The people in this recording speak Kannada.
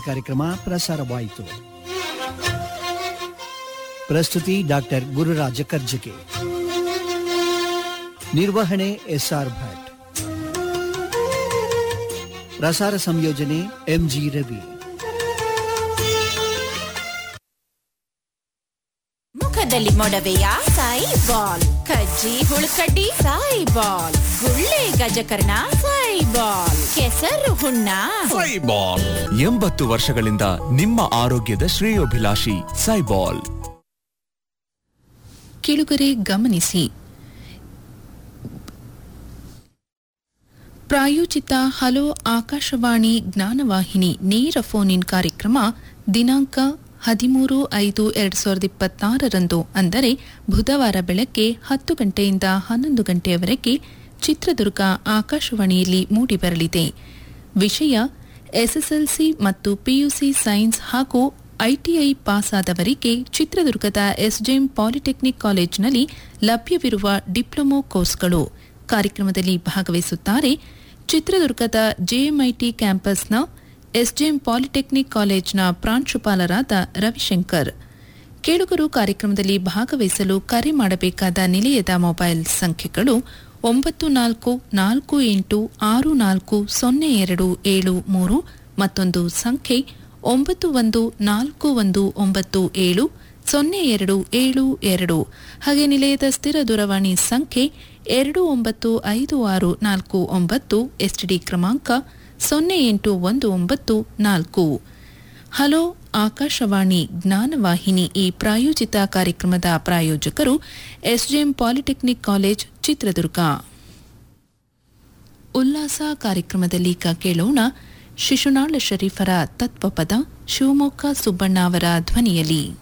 ಕಾರ್ಯಕ್ರಮ ಪ್ರಸಾರವಾಯಿತು ಪ್ರಸ್ತುತಿ ಡಾಕ್ಟರ್ ಗುರುರಾಜ ಕರ್ಜಗೆ ನಿರ್ವಹಣೆ ಎಸ್ಆರ್ ಭಟ್ ಪ್ರಸಾರ ಸಂಯೋಜನೆ ಎಂಜಿ ರವಿ ಮುಖದಲ್ಲಿ ಮೊಡವೆಯ ಸಾಯಿ ಬಾಲ್ ಕಜ್ಜಿ ಹುಳುಕಡ್ಡಿ ಸಾಯಿ ಬಾಲ್ ಗುಳ್ಳೆ ಗಜಕರ್ಣ ಸಾಯಿ ಬಾಲ್ ಕೆಸರು ಹುಣ್ಣ ಸೈಬಾಲ್ ಎಂಬತ್ತು ವರ್ಷಗಳಿಂದ ನಿಮ್ಮ ಆರೋಗ್ಯದ ಶ್ರೇಯೋಭಿಲಾಷಿ ಸೈಬಾಲ್ ಕಿಳುಗರೆ ಗಮನಿಸಿ ಪ್ರಾಯೋಜಿತ ಹಲೋ ಆಕಾಶವಾಣಿ ಜ್ಞಾನವಾಹಿನಿ ನೇರ ಫೋನ್ ಇನ್ ಕಾರ್ಯಕ್ರಮ ದಿನಾಂಕ ಹದಿಮೂರು ಐದು ಎರಡ್ ಸಾವಿರದ ಇಪ್ಪತ್ತಾರರಂದು ಅಂದರೆ ಬುಧವಾರ ಬೆಳಗ್ಗೆ ಹತ್ತು ಗಂಟೆಯಿಂದ ಹನ್ನೊಂದು ಗಂಟೆಯವರೆಗೆ ಚಿತ್ರದುರ್ಗ ಆಕಾಶವಾಣಿಯಲ್ಲಿ ಮೂಡಿಬರಲಿದೆ ವಿಷಯ ಎಸ್ಎಸ್ಎಲ್ಸಿ ಮತ್ತು ಪಿಯುಸಿ ಸೈನ್ಸ್ ಹಾಗೂ ಐಟಿಐ ಪಾಸ್ ಆದವರಿಗೆ ಚಿತ್ರದುರ್ಗದ ಎಸ್ಜೆಎಂ ಪಾಲಿಟೆಕ್ನಿಕ್ ಕಾಲೇಜಿನಲ್ಲಿ ಲಭ್ಯವಿರುವ ಡಿಪ್ಲೊಮೊ ಕೋರ್ಸ್ಗಳು ಕಾರ್ಯಕ್ರಮದಲ್ಲಿ ಭಾಗವಹಿಸುತ್ತಾರೆ ಚಿತ್ರದುರ್ಗದ ಜೆಎಂಐಟಿ ಕ್ಯಾಂಪಸ್ನ ಎಸ್ಜೆಎಂ ಪಾಲಿಟೆಕ್ನಿಕ್ ಕಾಲೇಜ್ನ ಪ್ರಾಂಶುಪಾಲರಾದ ರವಿಶಂಕರ್ ಕೇಳುಗರು ಕಾರ್ಯಕ್ರಮದಲ್ಲಿ ಭಾಗವಹಿಸಲು ಕರೆ ಮಾಡಬೇಕಾದ ನಿಲಯದ ಮೊಬೈಲ್ ಸಂಖ್ಯೆಗಳು ಒಂಬತ್ತು ನಾಲ್ಕು ನಾಲ್ಕು ಎಂಟು ಆರು ನಾಲ್ಕು ಸೊನ್ನೆ ಎರಡು ಏಳು ಮೂರು ಮತ್ತೊಂದು ಸಂಖ್ಯೆ ಒಂಬತ್ತು ಒಂದು ನಾಲ್ಕು ಒಂದು ಒಂಬತ್ತು ಏಳು ಸೊನ್ನೆ ಎರಡು ಏಳು ಎರಡು ಹಾಗೆ ನಿಲಯದ ಸ್ಥಿರ ದೂರವಾಣಿ ಸಂಖ್ಯೆ ಎರಡು ಒಂಬತ್ತು ಐದು ಆರು ನಾಲ್ಕು ಒಂಬತ್ತು ಎಸ್ಟಿಡಿ ಕ್ರಮಾಂಕ ಸೊನ್ನೆ ಎಂಟು ಒಂದು ಒಂಬತ್ತು ನಾಲ್ಕು ಹಲೋ ಆಕಾಶವಾಣಿ ಜ್ಞಾನವಾಹಿನಿ ಈ ಪ್ರಾಯೋಜಿತ ಕಾರ್ಯಕ್ರಮದ ಪ್ರಾಯೋಜಕರು ಎಸ್ಜೆಎಂ ಪಾಲಿಟೆಕ್ನಿಕ್ ಕಾಲೇಜ್ ಚಿತ್ರದುರ್ಗ ಉಲ್ಲಾಸ ಕಾರ್ಯಕ್ರಮದಲ್ಲಿ ಈಗ ಕೇಳೋಣ ಶಿಶುನಾಳ ಶರೀಫರ ತತ್ವಪದ ಶಿವಮೊಗ್ಗ ಸುಬ್ಬಣ್ಣ ಅವರ ಧ್ವನಿಯಲ್ಲಿ